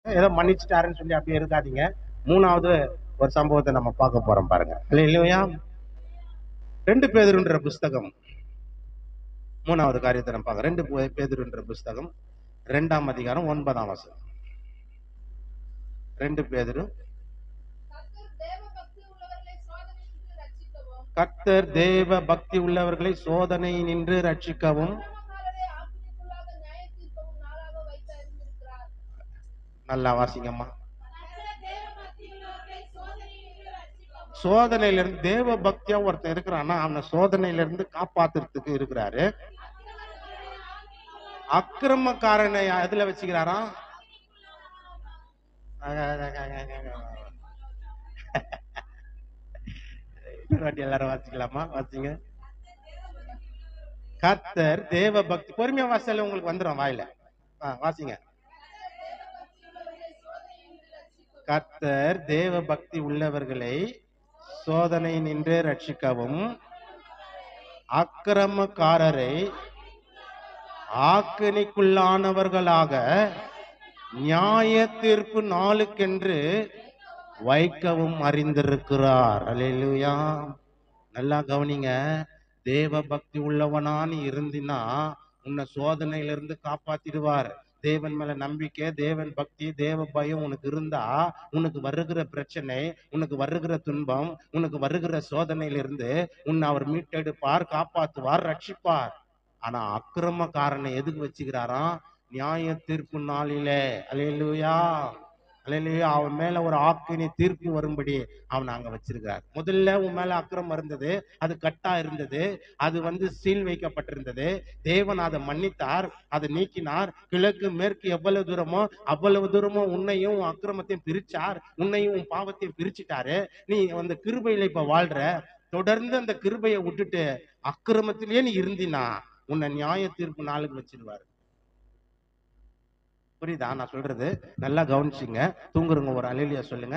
ஏதோ மன்னிச்சுட்டாருன்னு சொல்லி அப்படியே இருக்காதீங்க மூணாவது ஒரு சம்பவத்தை நம்ம பார்க்க போறோம் பாருங்க இல்லையா ரெண்டு பேதுருன்ற புஸ்தகம் மூணாவது காரியத்தை நம்ம பார்க்க ரெண்டு பே- பேதுருன்ற புஸ்தகம் ரெண்டாம் அதிகாரம் ஒன்பதாம் வசனம் ரெண்டு பேதுரு கர்த்தர் தேவ பக்தி உள்ளவர்களை சோதனை நின்று கர்த்தர் தேவ பக்தி உள்ளவர்களை சோதனை நின்று ரட்சிக்கவும் ரட்சிக்கவும் அக்கிரமக்காரரை ஆக்கினைக்குள்ளாக நியாய தீர்க்கவும் நாளாக வைத்து அறிந்திருக்கிறார் நல்லா வாசிங்கம்மா கர்த்தர் தேவ பக்தி உள்ளவர்களை சோதனை நின்று ரட்சிக்கவும் சோதனையில இருந்து தேவ பக்தியா ஒருத்தன் இருக்கிறான்னா அவனை சோதனையில இருந்து காப்பாத்துறதுக்கு இருக்கிறாரு அக்கிரமக்காரனை எதுல வச்சுக்கிறாரா இன்னொரு வாட்டி எல்லாரும் வாசிக்கலாமா வாசிங்க கர்த்தர் தேவ பக்தி பொறுமையா வாசல உங்களுக்கு வந்துடும் வாயில ஆ, வாசிங்க கர்த்தர் தேவ பக்தி உள்ளவர்களை சோதனை நின்று ரட்சிக்கவும் அக்கிரமக்காரரை ஆக்கினிக்குள்ளானவர்களாக நியாய தீர்ப்பு நாளுக்கென்று வைக்கவும் அறிந்திருக்கிறார் அல்லேலூயா நல்லா கவனிங்க தேவ பக்தி உள்ளவனான்னு இருந்தினா உன்னை சோதனையிலிருந்து காப்பாத்திடுவார் தேவன் மேல நம்பிக்கை தேவன் பக்தி தேவ பயம் உனக்கு இருந்தா உனக்கு வருகிற பிரச்சனை உனக்கு வருகிற துன்பம் உனக்கு வருகிற சோதனையிலிருந்து உன்னை அவர் மீட்டெடுப்பார் காப்பாத்துவார் ரட்சிப்பார் ஆனா அக்கிரமக்காரனை எதுக்கு வச்சுக்கிறாராம் நியாய தீர்ப்பு நாளிலே அலையலுயா அலையலுயா அவன் மேல ஒரு ஆக்கினி தீர்ப்பு வரும்படி அவனை அங்க வச்சிருக்கிறார் முதல்ல உன் மேல அக்கிரமம் இருந்தது அது கட்டா இருந்தது அது வந்து சீல் வைக்கப்பட்டிருந்தது தேவன் அதை மன்னித்தார் அதை நீக்கினார் கிழக்கு மேற்கு எவ்வளவு தூரமோ அவ்வளவு தூரமோ உன்னையும் உன் அக்கிரமத்தையும் பிரிச்சார் உன்னையும் உன் பாவத்தையும் பிரிச்சுட்டாரு நீ அந்த கிருபையில இப்ப வாழ்ற தொடர்ந்து அந்த கிருபையை விட்டுட்டு அக்கிரமத்திலேயே நீ இருந்தினா உன்னை நியாய தீர்ப்பு நாளுக்கு வச்சிருவாரு புரியுதா நான் சொல்றது நல்லா கவனிச்சுங்க தூங்குறவங்க ஒரு அலையிலியா சொல்லுங்க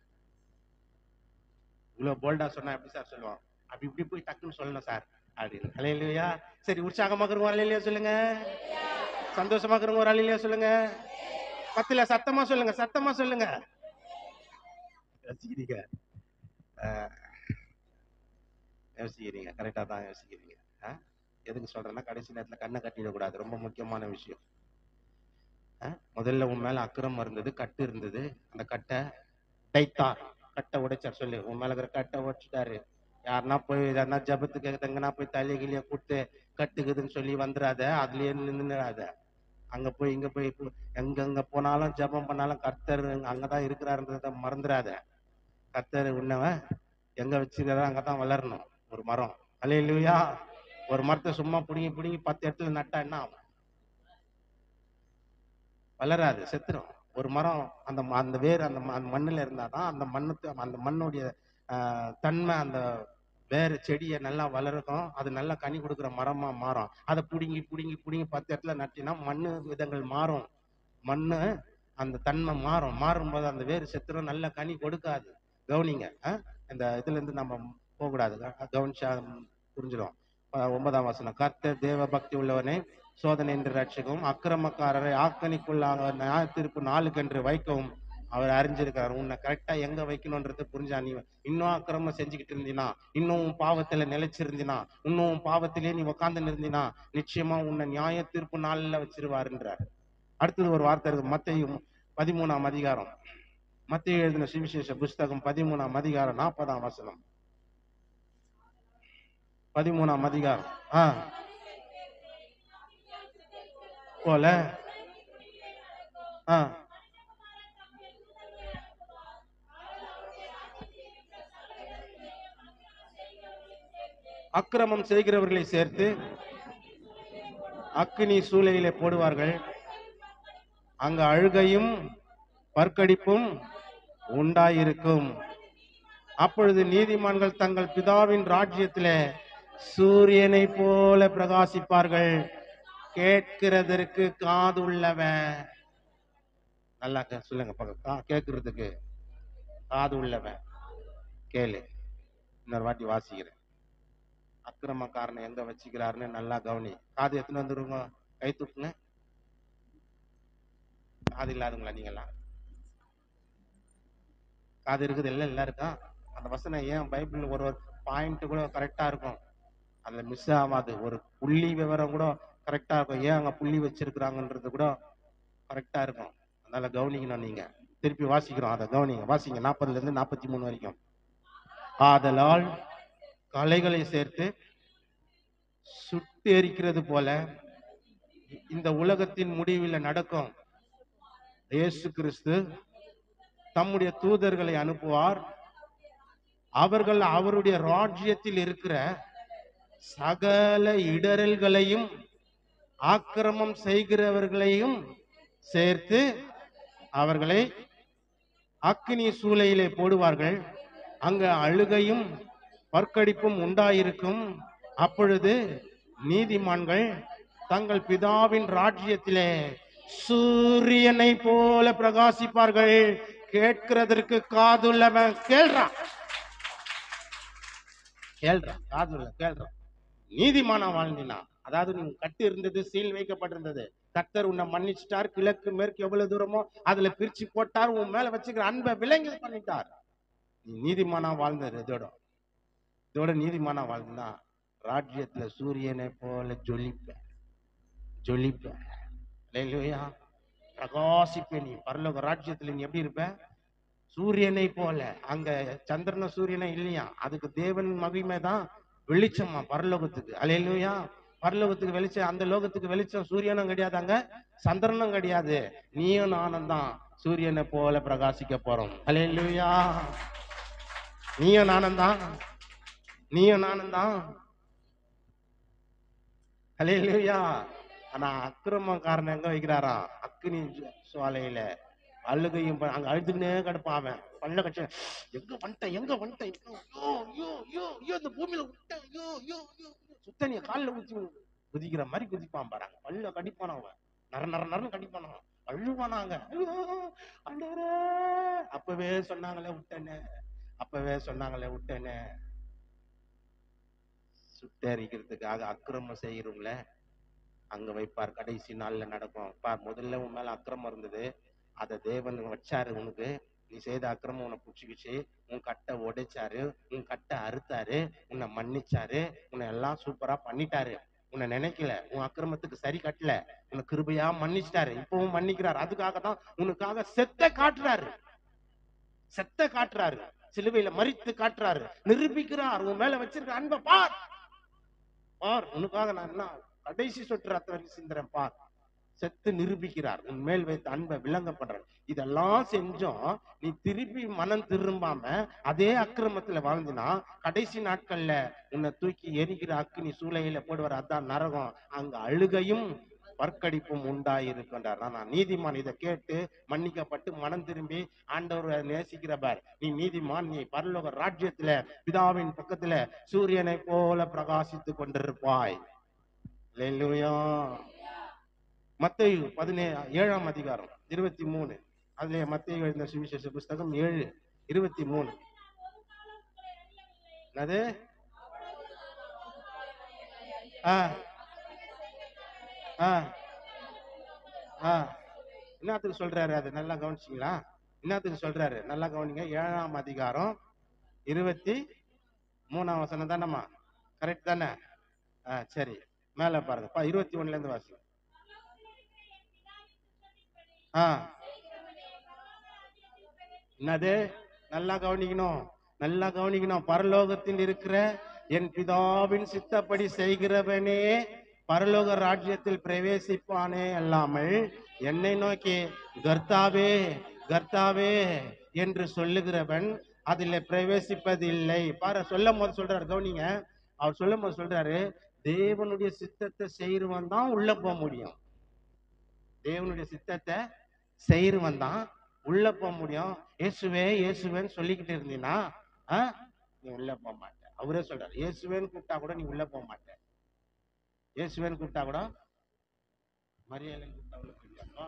இவ்வளவு போல்டா சொன்னா எப்படி சார் சொல்லுவோம் அப்படி இப்படி போய் டக்குன்னு சொல்லணும் சார் அப்படின்னு அலையிலையா சரி உற்சாகமா இருக்கிறவங்க ஒரு அலையிலியா சொல்லுங்க சந்தோஷமா இருக்கிறவங்க ஒரு அலையிலியா சொல்லுங்க பத்துல சத்தமா சொல்லுங்க சத்தமா சொல்லுங்க யோசிக்கிறீங்க ஆஹ், யோசிக்கிறீங்க கரெக்டா தான் யோசிக்கிறீங்க ஆ? எதுக்கு சொல்றேன்னா கடைசி நேரத்துல கண்ணை கட்டிடக்கூடாது ரொம்ப முக்கியமான விஷயம் ஆ? முதல்ல உன் மேல அக்கிரமம் இருந்தது கட்டு இருந்தது அந்த கட்டை டைத்தார் கட்டை உடைச்சார் சொல்லு உன் மேல இருக்கிற கட்டை உடைச்சிட்டாரு யாருன்னா போய் எதனா ஜபத்துக்கு தங்கன்னா போய் தலை கிளிய கூட்டு கட்டுக்குதுன்னு சொல்லி வந்துடாத அதுலயே நின்னுடாத அங்க போய் இங்க போய் இப்போ எங்கெங்க போனாலும் ஜெபம் பண்ணாலும் கர்த்தர் அங்கதான் இருக்கிறாருன்றத மறந்துடாத கர்த்தர் உன்னவ எங்க வச்சிருக்கிறதோ அங்கதான் வளரணும் ஒரு மரம் அலையிலுயா ஒரு மரத்தை சும்மா பிடுங்கி பிடுங்கி பத்து இடத்துல நட்டா என்ன ஆகும் வளராது செத்துரும் ஒரு மரம் அந்த ம- அந்த வேர் அந்த ம- அந்த மண்ணுல இருந்தாதான் அந்த மண்ணுக்கு அந்த மண்ணுடைய ஆஹ், தன்மை அந்த வேறு செடியை நல்லா வளர்க்கும் அது நல்லா கனி கொடுக்குற மரமா மாறும் அதை பிடுங்கி பிடுங்கி பிடுங்கி பத்து இடத்துல நட்டினா மண்ணு விதங்கள் மாறும் மண்ணு அந்த தன்மை மாறும் மாறும்போது அந்த வேர் செத்துரும் நல்ல கனி கொடுக்காது கவனிங்க ஆ? இந்த இதுல இருந்து நம்ம போகக்கூடாது க- கவனிச்சா புரிஞ்சிடும் ஆஹ், ஒன்பதாம் வசனம் கர்த்தர் தேவ பக்தி உள்ளவனே சோதனை என்று ரட்சிக்கவும் அக்கிரமக்காரரை ஆக்கணிக்குள்ளாக நியாய தீர்ப்பு நாளுக்கென்று வைக்கவும் அவர் அறிஞ்சிருக்காரு உன்னை கரெக்டா எங்க வைக்கணும்ன்றது புரிஞ்சா நீ இன்னும் அக்கிரமம் செஞ்சுக்கிட்டு இருந்தினா இன்னும் உன் பாவத்துல நிலைச்சிருந்தினா இன்னும் உன் பாவத்திலே நீ உட்கார்ந்து இருந்தினா நிச்சயமா உன்னை நியாய தீர்ப்பு நாள்ல வச்சிருவாருன்றார் அடுத்தது ஒரு வார்த்தை இருக்கு மத்தையும் பதிமூணாம் அதிகாரம் மத்திய எழுதின சுவிசேஷ புஸ்தகம் பதிமூணாம் அதிகாரம் நாற்பதாம் வசனம் பதிமூணாம் அதிகாரம் ஆ போல ஆ அக்கிரமம் செய்கிறவர்களை சேர்த்து அக்கினி சூளையிலே போடுவார்கள் அங்க அழுகையும் பற்கடிப்பும் உண்டாயிருக்கும் அப்பொழுது நீதிமான்கள் தங்கள் பிதாவின் ராஜ்யத்திலே சூரியனை போல பிரகாசிப்பார்கள் கேட்கிறதற்கு காது உள்ளவன் நல்லா கே- சொல்லுங்க பக்கம் கா- கேட்கிறதுக்கு காது உள்ளவன் கேளு இன்னொரு வாட்டி வாசிக்கிறேன் அக்கிரமக்காரனை எங்க வச்சுக்கிறாருன்னு நல்லா கவனி காது எத்தனை வந்துருங்க கை தூக்குங்க காது இல்லாதவங்களா நீங்களாம் காது இருக்குது எல்லாம் எல்லாம் இருக்கா அந்த வசனம் ஏன் பைபிள் ஒரு ஒரு பாயிண்ட் கூட கரெக்டா இருக்கும் அதுல மிஸ் ஆகாது ஒரு புள்ளி விவரம் கூட கரெக்டா இருக்கும் ஏன் அங்க புள்ளி வச்சிருக்கிறாங்கன்றது கூட கரெக்டா இருக்கும் அதனால கவனிக்கணும் நீங்க திருப்பி வாசிக்கிறோம் அதை கவனிங்க வாசிங்க நாற்பதுல இருந்து நாற்பத்தி மூணு வரைக்கும் ஆதலால் கலைகளை சேர்த்து சுட்டு எரிக்கிறது போல இந்த உலகத்தின் முடிவில் நடக்கும் இயேசு கிறிஸ்து தம்முடைய தூதர்களை அனுப்புவார் அவர்கள் அவருடைய ராஜ்யத்தில் இருக்கிற சகல இடரல்களையும் ஆக்கிரமம் செய்கிறவர்களையும் சேர்த்து அவர்களை அக்கினி சூளையிலே போடுவார்கள் அங்க அழுகையும் பற்கடிப்பும் உண்டாயிருக்கும் அப்பொழுது நீதிமான்கள் தங்கள் பிதாவின் ராஜ்யத்திலே சூரியனை போல பிரகாசிப்பார்கள் கேட்கிறதற்கு காதுள்ளவன் கேள்றான் கேள்றான் காதுள்ள கேள்றான் நீதிமானா வாழ்ந்தினா அதாவது நீ கட்டு இருந்தது சீல் வைக்கப்பட்டிருந்தது கர்த்தர் உன்னை மன்னிச்சிட்டார் கிழக்கு மேற்கு எவ்வளவு தூரமோ அதுல பிரிச்சு போட்டார் உன் மேல வச்சுக்கிற அன்பை விலங்கி பண்ணிட்டார் நீ நீதிமானா வாழ்ந்தது இதோட இதோட நீதிமானா வாழ்ந்தா ராஜ்யத்துல சூரியனை போல ஜொலிப்ப ஜொலிப்ப இல்லையா பிரகாசிப்ப நீ பரலோக ராஜ்யத்துல நீ எப்படி இருப்ப சூரியனை போல அங்க சந்திரன சூரியனை இல்லையா அதுக்கு தேவன் மகிமை தான் வெளிச்சமா பரலோகத்துக்கு அலையிலுயா பரலோகத்துக்கு வெளிச்சம் அந்த லோகத்துக்கு வெளிச்சம் சூரியனும் கிடையாது அங்க சந்திரனும் கிடையாது நீயும் நானும் தான் சூரியனை போல பிரகாசிக்க போறோம் அலையிலுயா நீயும் நானும் தான் நீயும் நானும் தான் அலையிலுயா ஆனா அக்கிரமக்காரன் எங்க வைக்கிறாரா அக்னி ஜு- சுவாலையில அழுகையும் ப- அங்க அழுதுனே கிடப்பான் அவன் பல்ல கட்சி எங்க வந்துட்டேன் எங்க வந்துட்டேன் ஐயோ ஐயோ ஐயோ ஐயோ இந்த பூமியில விட்டேன் ஐயோ ஐயோ ஐயோ சுத்தனிய காலில் ஊத்தி குதிக்கிற மாதிரி குதிப்பான் பாருங்க பல்ல கடிப்பான் அவன் நர நர நரன்னு கடிப்பான் அவன் அழுவானாங்க ஐயோ ஆண்டவரே அப்பவே சொன்னாங்களே விட்டேனே அப்பவே சொன்னாங்களே விட்டேனே சுட்டரிக்கிறதுக்காக அக்கிரமம் செய்கிறவங்கள அங்க வைப்பார் கடைசி நாள்ல நடக்கும் பார் முதல்ல உன் மேல அக்கிரமம் இருந்தது அதை தேவன் வச்சாரு உனக்கு நீ செய்த அக்கிரமம் உன்னை புடிச்சுக்கிச்சு உன் கட்டை உடைச்சாரு உன் கட்டை அறுத்தாரு உன்னை மன்னிச்சாரு உன்னை எல்லாம் சூப்பரா பண்ணிட்டாரு உன்னை நினைக்கல உன் அக்கிரமத்துக்கு சரி கட்டல உன்னை கிருபையா மன்னிச்சிட்டாரு இப்பவும் மன்னிக்கிறாரு அதுக்காக தான் உனக்காக செத்த காட்டுறாரு செத்த காட்டுறாரு சிலுவையில மறித்து காட்டுறாரு நிரூபிக்கிறார் உன் மேல வச்சிருக்க அன்பை பார் பார் உனக்காக நான் என்ன கடைசி சொட்டு ரத்த வரைக்கும் சிந்துறேன் பார் செத்து நிரூபிக்கிறார் உன் மேல் வைத்த அன்பை விளங்க பண்றார் இதெல்லாம் செஞ்சோம் நீ திருப்பி மனம் திரும்பாம அதே அக்கிரமத்துல வாழ்ந்தினா கடைசி நாட்கள்ல உன்னை தூக்கி எரிகிற அக்கினி சூளையில போடுவார் அதான் நரகம் அங்க அழுகையும் பற்கடிப்பும் உண்டாயிருக்கின்றார் நான் நீதிமான் இதை கேட்டு மன்னிக்கப்பட்டு மனம் திரும்பி ஆண்டவரை நேசிக்கிறவர் நீ நீதிமான் நீ பரலோக ராஜ்யத்துல பிதாவின் பக்கத்துல சூரியனை போல பிரகாசித்துக் கொண்டிருப்பாய் அல்லேலூயா மத்தேயு பதினே ஏழாம் அதிகாரம் இருபத்தி மூணு அதுல மத்தேயு எழுதின சுவிசேஷ புஸ்தகம் ஏழு இருபத்தி மூணு அது ஆ ஆ ஆ என்னத்துக்கு சொல்றாரு அது நல்லா கவனிச்சிங்களா என்னத்துக்கு சொல்றாரு நல்லா கவனிங்க ஏழாம் அதிகாரம் இருபத்தி மூணாம் வசனம் தானம்மா கரெக்ட் தானே ஆ சரி மேல பாருங்க பா இருபத்தி ஒண்ணுல இருந்து வாசி ஆ என்னது நல்லா கவனிக்கணும் நல்லா கவனிக்கணும் பரலோகத்தில் இருக்கிற என் பிதாவின் சித்தப்படி செய்கிறவனே பரலோக ராஜ்யத்தில் பிரவேசிப்பானே அல்லாமல் என்னை நோக்கி கர்த்தாவே கர்த்தாவே என்று சொல்லுகிறவன் அதில் பிரவேசிப்பதில்லை பாரு சொல்லும் போது சொல்றாரு கவனிங்க அவர் சொல்லும் போது சொல்றாரு தேவனுடைய சித்தத்தை செய்கிறவன் தான் உள்ள போக முடியும் தேவனுடைய சித்தத்தை செய்கிறவன் தான் உள்ள போக முடியும் இயேசுவே இயேசுவேன்னு சொல்லிக்கிட்டு இருந்தீங்கன்னா ஆ, நீ உள்ள போக மாட்ட அவரே சொல்றாரு இயேசுவேன்னு கூப்பிட்டா கூட நீ உள்ள போக மாட்ட இயேசுவேன்னு கூப்பிட்டா கூட மரியாதைன்னு கூப்பிட்டா உள்ள போயிடுவாப்பா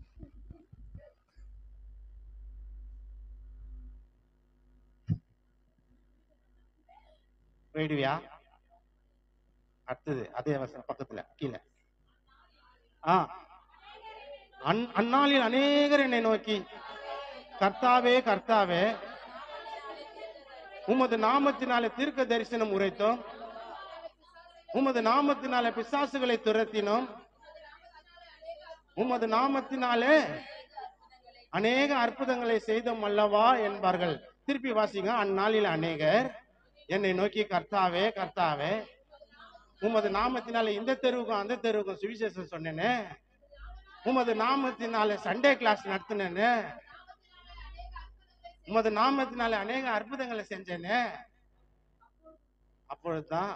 போயிடுவியா அடுத்தது அதே வசனம் பக்கத்துல கீழே ஆ அந் அந்நாளில் அநேகர் என்னை நோக்கி கர்த்தாவே கர்த்தாவே உமது நாமத்தினாலே தீர்க்க தரிசனம் உரைத்தோம் உமது நாமத்தினாலே பிசாசுகளை துரத்தினோம் உமது நாமத்தினாலே அநேக அற்புதங்களை செய்தோம் அல்லவா என்பார்கள் திருப்பி வாசிங்க அந்நாளில் அநேகர் என்னை நோக்கி கர்த்தாவே கர்த்தாவே உமது நாமத்தினால இந்த தெருவுக்கும் அந்த தெருவுக்கும் சுவிசேஷம் சொன்னேனே உமது நாமத்தினால சண்டே கிளாஸ் நடத்தினேனே உமது நாமத்தினால அநேக அற்புதங்களை செஞ்சேனே அப்பொழுதுதான்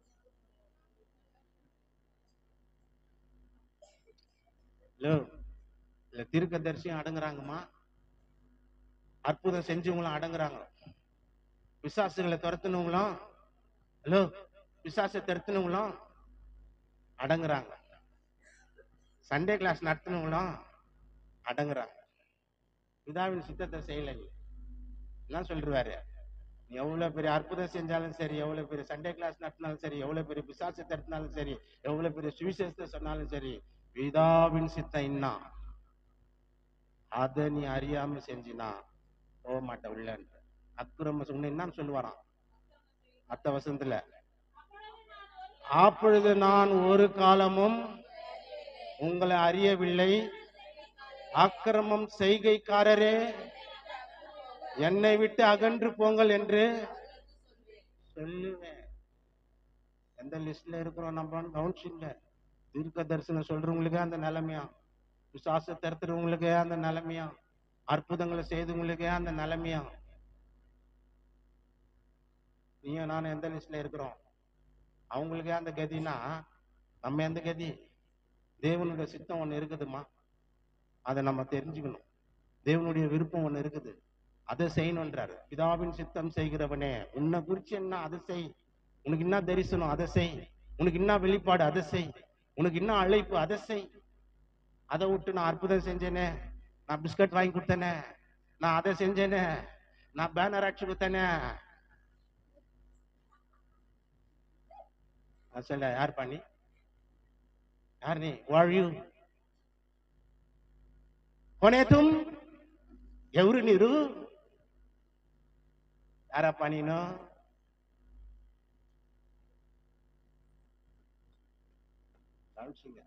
ஹலோ இல்ல தீர்க்கதரிசியும் அடங்குறாங்கம்மா அற்புதம் செஞ்சவங்களும் அடங்குறாங்க பிசாசுகளை துரத்துனவங்களும் ஹலோ பிசாசை துரத்துனவங்களும் அடங்குறாங்க சண்டே கிளாஸ் நடத்தினவங்களும் அடங்குறாங்க பிதாவின் சுத்தத்தை செய்யலை என்ன சொல்றாரு நீ எவ்வளவு பெரிய அற்புதம் செஞ்சாலும் சரி எவ்வளவு பெரிய சண்டே கிளாஸ் நடத்தினாலும் சரி எவ்வளவு பெரிய பிசாசை நடத்தினாலும் சரி எவ்வளவு பெரிய சுவிசேஷத்தை சொன்னாலும் சரி பிதாவின் சித்தம் என்ன அதை நீ அறியாம செஞ்சினா போக மாட்ட உள்ளன்ற அக்குரம சொன்ன என்னன்னு சொல்லுவாராம் அத்த வசனத்துல அப்பொழுது நான் ஒரு காலமும் உங்களை அறியவில்லை அக்கிரமம் செய்கைக்காரரே என்னை விட்டு அகன்று போங்கள் என்று சொல்லுவேன் எந்த லிஸ்ட்ல இருக்கிறோம் நம்ம கவுன்சில்ல தீர்க்க தரிசனம் சொல்றவங்களுக்கு அந்த நிலைமையா விசுவாச தருத்துறவங்களுக்கு அந்த நிலைமையா அற்புதங்களை செய்தவங்களுக்கு அந்த நிலைமையா நீயும் நானும் எந்த லிஸ்ட்ல இருக்கிறோம் அவங்களுக்கே அந்த கதினா நம்ம எந்த கதி தேவனுடைய சித்தம் ஒண்ணு இருக்குதுமா அதை நம்ம தெரிஞ்சுக்கணும் தேவனுடைய விருப்பம் ஒண்ணு இருக்குது அதை செய்யணுன்றாரு பிதாவின் சித்தம் செய்கிறவனே உன்னை குறிச்சு என்ன அதை செய் உனக்கு என்ன தரிசனம் அதை செய் உனக்கு என்ன வெளிப்பாடு அதை செய் உனக்கு என்ன அழைப்பு அதை செய் அதை விட்டு நான் அற்புதம் செஞ்சேனே நான் பிஸ்கட் வாங்கி கொடுத்தேனே நான் அதை செஞ்சேனே நான் பேனர் அடிச்சு கொடுத்தேனே நான் சொல்ல யார் பண்ணி யார் நீ வாழியு కొనే తుమ్ ఎవరు నీరు ಯಾರಪ್ಪ ನೀನು கவனிச்சுங்க.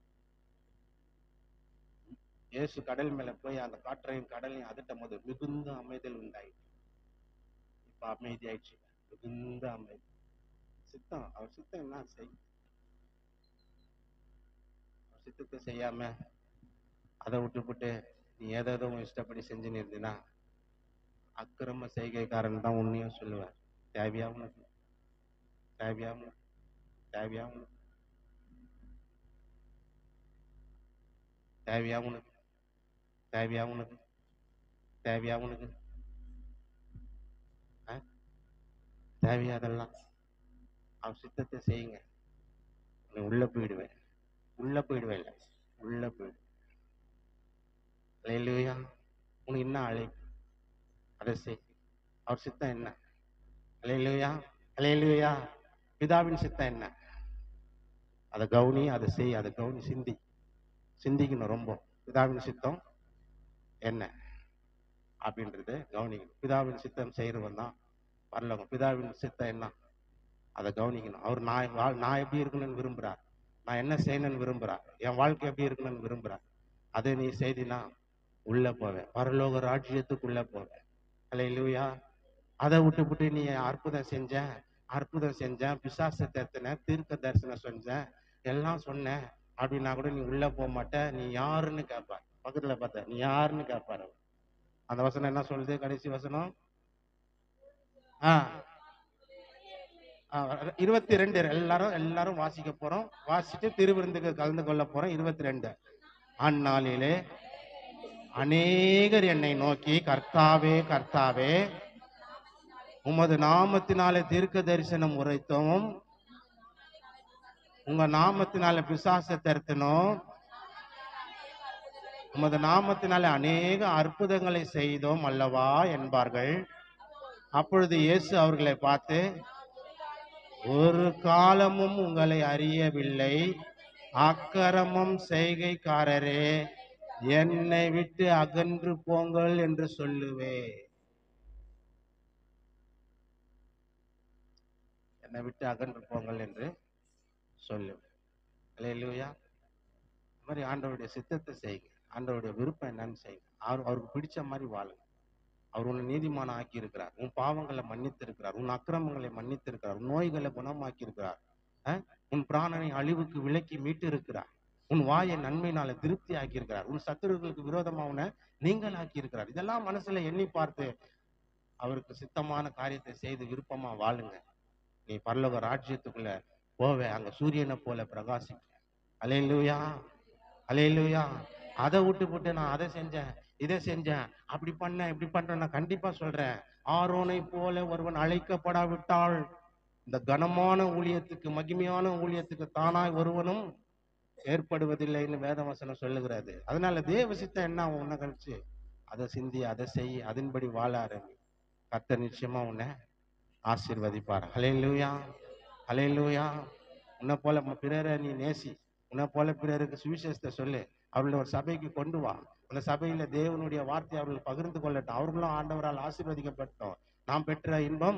இயேசு கடல் மேல போய் அந்த காற்றையும் கடலையும் அதட்டும் போது மிகுந்த அமைதல் உண்டாயிடுச்சு இப்ப அமைதி ஆயிடுச்சு மிகுந்த அமைதி சித்தம் அவர் சித்தம் என்ன செய் அவர் சித்தத்தை செய்யாம அதை விட்டுப்புட்டு நீ ஏதோ உன் இஷ்டப்படி செஞ்சுன்னு இருந்தீன்னா அக்கிரம செய்கைக்காரன் தான் உன்னையும் சொல்லுவார் தேவையா உனக்கு தேவையா உனக்கு தேவையா உனக்கு தேவையா உனக்கு தேவையா உனக்கு தேவையா உனக்கு ஆ? தேவையா அதெல்லாம் அவன் சித்தத்தை செய்யுங்க நீ உள்ள போயிடுவேன் உள்ள போயிடுவேன் இல்லை உள்ள போயிடு அல்லேலூயா உனக்கு என்ன அழைப்பு அதை செய் அவர் சித்தம் என்ன அல்லேலூயா அல்லேலூயா பிதாவின் சித்தம் என்ன அதை கவுனி அதை செய் அதை கவுனி சிந்தி சிந்திக்கணும் ரொம்ப பிதாவின் சித்தம் என்ன அப்படின்றது கவனிக்கணும் பிதாவின் சித்தம் செய்யறவன் தான் பரலோகம் பிதாவின் சித்தம் என்ன அதை கவனிக்கணும் அவர் நான் வாழ் நான் எப்படி இருக்கணும்னு விரும்புறார் நான் என்ன செய்யணும்னு விரும்புறார் என் வாழ்க்கை எப்படி இருக்கணும்னு விரும்புறார் அதை நீ செய்தினா உள்ள போவேன் பரலோக ராஜ்யத்துக்குள்ள போவேன் அல்லேலூயா அதை விட்டு விட்டு நீ அற்புதம் செஞ்ச அற்புதம் செஞ்சேன் பிசாசை தேத்தினேன் தீர்க்க தரிசனம் செஞ்சேன் எல்லாம் சொன்னேன் அப்படின்னா கூட நீ உள்ள போக மாட்ட நீ யாருன்னு கேட்பார் பக்கத்துல பார்த்த நீ யாருன்னு கேட்பாரு அவர். அந்த வசனம் என்ன சொல்லுது கடைசி வசனம் ஆ ஆ, இருபத்தி ரெண்டு எல்லாரும் எல்லாரும் வாசிக்க போறோம் வாசிட்டு திருவிருந்துக்கு கலந்து கொள்ள போறோம் இருபத்தி ரெண்டு அந்நாளிலே அநேகர் என்னை நோக்கி கர்த்தாவே கர்த்தாவே உமது நாமத்தினாலே தீர்க்க தரிசனம் உரைத்தோம் உங்க நாமத்தினால பிசாசை தருத்தணும் உமது நாமத்தினாலே அநேக அற்புதங்களை செய்தோம் அல்லவா என்பார்கள் அப்பொழுது இயேசு அவர்களை பார்த்து ஒரு காலமும் உங்களை அறியவில்லை அக்கிரமம் செய்கைக்காரரே என்னை விட்டு அகன்று போங்கள் என்று சொல்லுவே என்னை விட்டு அகன்று போங்கள் என்று சொல்லு அல்லேலூயா இந்த மாதிரி ஆண்டவருடைய சித்தத்தை செய்யுங்க ஆண்டவருடைய விருப்பம் என்னன்னு செய்யுங்க அவர் அவருக்கு பிடிச்ச மாதிரி வாழுங்க அவர் உன்னை நீதிமான ஆக்கி இருக்கிறார் உன் பாவங்களை மன்னித்து இருக்கிறார் உன் அக்கிரமங்களை மன்னித்து இருக்கிறார் உன் நோய்களை குணமாக்கி இருக்கிறார் அஹ்? உன் பிராணனை அழிவுக்கு விலக்கி மீட்டு இருக்கிறார் உன் வாயை நன்மையினால திருப்தி ஆக்கி இருக்கிறார் உன் சத்துருக்களுக்கு விரோதமா உன்னை நீங்கள் ஆக்கி இருக்கிறார் இதெல்லாம் மனசுல எண்ணி பார்த்து அவருக்கு சித்தமான காரியத்தை செய்து விருப்பமா வாழுங்க நீ பரலோக ராஜ்யத்துக்குள்ள போவே அங்க சூரியனை போல பிரகாசிக்க அலையிலுயா அலையிலுயா அதை விட்டு போட்டு நான் அதை செஞ்சேன் இதை செஞ்சேன் அப்படி பண்ணேன் இப்படி பண்றேன் நான் கண்டிப்பா சொல்றேன் ஆரோனை போல ஒருவன் அழைக்கப்படாவிட்டால் இந்த கனமான ஊழியத்துக்கு மகிமையான ஊழியத்துக்கு தானாய் ஒருவனும் ஏற்படுவதில்லைன்னு வேதவசனம் சொல்லுகிறது அதனால தேவ சித்தம் என்ன உன்னை கழிச்சு அதை சிந்தி அதை செய் அதன்படி வாழ ஆரம்பி கர்த்தர் நிச்சயமா உன்னை ஆசீர்வதிப்பார் ஹalleluya ஹalleluya உன்னை போல ம- பிறரை நீ நேசி உன்னை போல பிறருக்கு சுவிசேஷத்தை சொல்லு அவர்களை ஒரு சபைக்கு கொண்டு வா அந்த சபையில தேவனுடைய வார்த்தை அவர்கள் பகிர்ந்து கொள்ளட்டும் அவர்களும் ஆண்டவரால் ஆசீர்வதிக்கப்பட்டோம் நாம் பெற்ற இன்பம்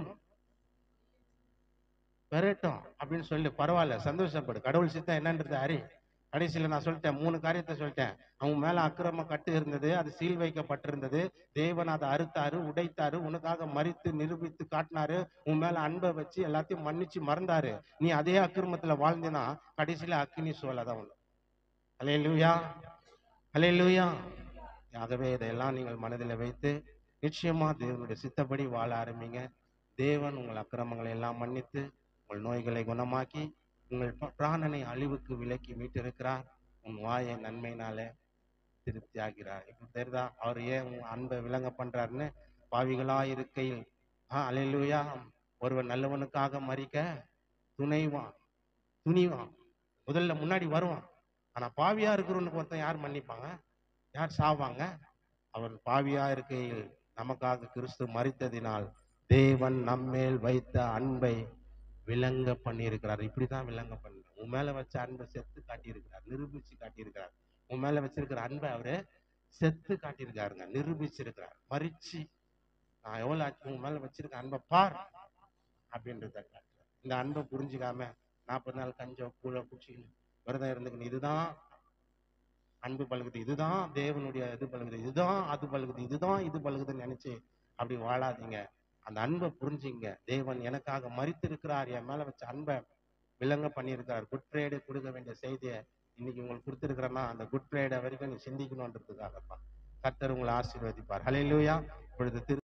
பெறட்டும் அப்படின்னு சொல்லி பரவாயில்ல சந்தோஷப்படு கடவுள் சித்தம் என்னன்றது அறி கடைசியில நான் சொல்லிட்டேன் மூணு காரியத்தை சொல்லிட்டேன் அவங்க மேல அக்கிரம கட்டு இருந்தது அது சீல் வைக்கப்பட்டிருந்தது தேவன் அதை அறுத்தாரு உடைத்தாரு உனக்காக மறித்து நிரூபித்து காட்டினாரு உன் மேல அன்பை வச்சு எல்லாத்தையும் மன்னிச்சு மறந்தாரு நீ அதே அக்கிரமத்துல வாழ்ந்தினா கடைசியில அக்கினி சோலை உண்டு அலே லூயா அலே லூயா ஆகவே இதையெல்லாம் நீங்கள் மனதில் வைத்து நிச்சயமா தேவனுடைய சித்தப்படி வாழ ஆரம்பிங்க தேவன் உங்கள் அக்கிரமங்களை எல்லாம் மன்னித்து உங்கள் நோய்களை குணமாக்கி உங்கள் ப- பிராணனை அழிவுக்கு விலக்கி மீட்டிருக்கிறார் உன் வாயை நன்மையினாலே திருப்தி ஆகிறார் இப்ப தெரியுதா அவர் ஏன் உன் அன்பை விளங்க பண்றாருன்னு பாவிகளா இருக்கையில் ஆ அலையிலுயா ஒருவன் நல்லவனுக்காக மறிக்க துணைவான் துணிவான் முதல்ல முன்னாடி வருவான் ஆனா பாவியா இருக்கிறவனுக்கு ஒருத்தன் யார் மன்னிப்பாங்க யார் சாவாங்க அவர் பாவியா இருக்கையில் நமக்காக கிறிஸ்து மறித்ததினால் தேவன் நம்மேல் வைத்த அன்பை விளங்க பண்ணியிருக்கிறார் இப்படிதான் விளங்க பண்ண உன் மேல வச்ச அன்பை செத்து காட்டியிருக்கிறார் நிரூபிச்சு காட்டியிருக்கிறார் உன் மேல வச்சிருக்கிற அன்பை அவரு செத்து காட்டியிருக்காருங்க நிரூபிச்சிருக்கிறார் மறிச்சு நான் எவ்வளவு ஆச்சு உன் மேல வச்சிருக்க அன்பை பார் அப்படின்றத காட்டுறார் இந்த அன்பை புரிஞ்சுக்காம நாற்பது நாள் கஞ்சம் கூழ குச்சி விரதம் இருந்துக்கணும் இதுதான் அன்பு பழகுது இதுதான் தேவனுடைய இது பழகுது இதுதான் அது பழகுது இதுதான் இது பழகுதுன்னு நினைச்சு அப்படி வாழாதீங்க அந்த அன்பை புரிஞ்சுங்க தேவன் எனக்காக மறித்திருக்கிறார் என் மேல வச்ச அன்பை விளங்க பண்ணியிருக்கிறார் குட் ஃப்ரைடே கொடுக்க வேண்டிய செய்தியை இன்னைக்கு உங்களுக்கு கொடுத்துருக்கிறேன்னா அந்த குட் ஃப்ரைடே வரைக்கும் நீ சிந்திக்கணுன்றதுக்காக தான் கர்த்தர் உங்களை ஆசீர்வதிப்பார் ஹalleluya இப்பொழுது திரு